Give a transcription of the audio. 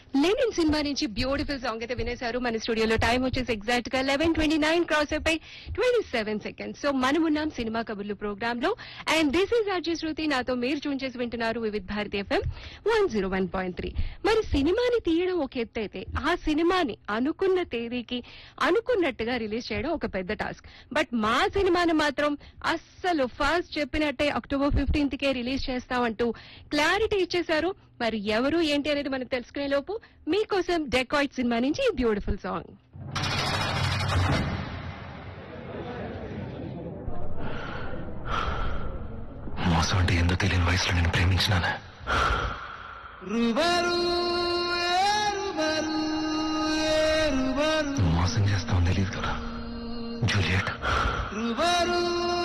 Lenin cinema నుంచి beautiful song అయితే వినేశారు మన స్టూడియోలో టైం వచ్చేసి ఎగ్జాక్ట్ గా లెవెన్ ట్వంటీ నైన్ క్రాస్ అయిపోయి ట్వంటీ సెవెన్ సెకండ్స్ సో మనం ఉన్నాం సినిమా కబుర్లు ప్రోగ్రామ్ లో and this is RJ Shruti నాతో మీరు చూన్ చేసి వింటున్నారు Vividh Bharati FM one zero one point three మరి సినిమాని తీయడం ఒక ఎత్తు అయితే ఆ సినిమాని అనుకున్న తేదీకి అనుకున్నట్టుగా రిలీజ్ చేయడం ఒక పెద్ద టాస్క్ బట్ మా సినిమాని మాత్రం అస్సలు ఫస్ట్ చెప్పినట్టే అక్టోబర్ ఫిఫ్టీన్త్ కే రిలీజ్ చేస్తామంటూ క్లారిటీ ఇచ్చేశారు మరి ఎవరు ఏంటి అనేది మనం తెలుసుకునే లోపు మీకోసం డెకాయిట్ సినిమా నుంచి ఈ బ్యూటిఫుల్ సాంగ్ మోసం అంటే ఏందో తెలియని వయసులో నేను ప్రేమించినాను నువ్వు మోసం చేస్తావు తెలియదు కదా జూలియట్